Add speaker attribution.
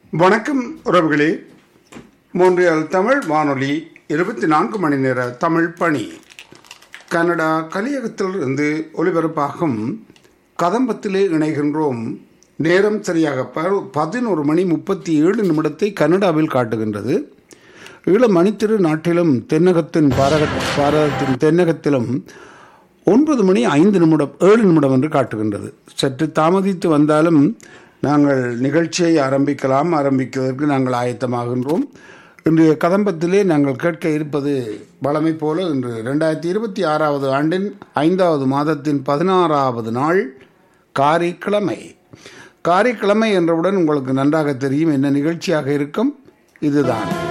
Speaker 1: வணக்கம் உறவுகளே மோன்றியல் தமிழ் வானொலி இருபத்தி நான்கு மணி நேர தமிழ் பணி கனடா கலியகத்தில் இருந்து ஒலிபரப்பாகும் கதம்பத்திலே இணைகின்றோம் நேரம் சரியாக ப- பதினோரு மணி முப்பத்தி ஏழு நிமிடத்தை கனடாவில் காட்டுகின்றது ஈழ மணித்திரு நாட்டிலும் தென்னகத்தின் பாரக பாரதத்தின் தென்னகத்திலும் ஒன்பது மணி ஐந்து நிமிடம் ஏழு நிமிடம் என்று காட்டுகின்றது சற்று தாமதித்து வந்தாலும் நாங்கள் நிகழ்ச்சியை ஆரம்பிக்கலாம் ஆரம்பிப்பதற்கு நாங்கள் ஆயத்தமாகின்றோம் இன்றைய கதம்பத்திலே நாங்கள் கேட்க இருப்பது வழமை போல இன்று ரெண்டாயிரத்தி இருபத்தி ஆறாவது ஆண்டின் ஐந்தாவது மாதத்தின் பதினாறாவது நாள் காரிக்கிழமை காரிக்கிழமை என்றவுடன் உங்களுக்கு நன்றாக தெரியும் என்ன நிகழ்ச்சியாக இருக்கும் இதுதான்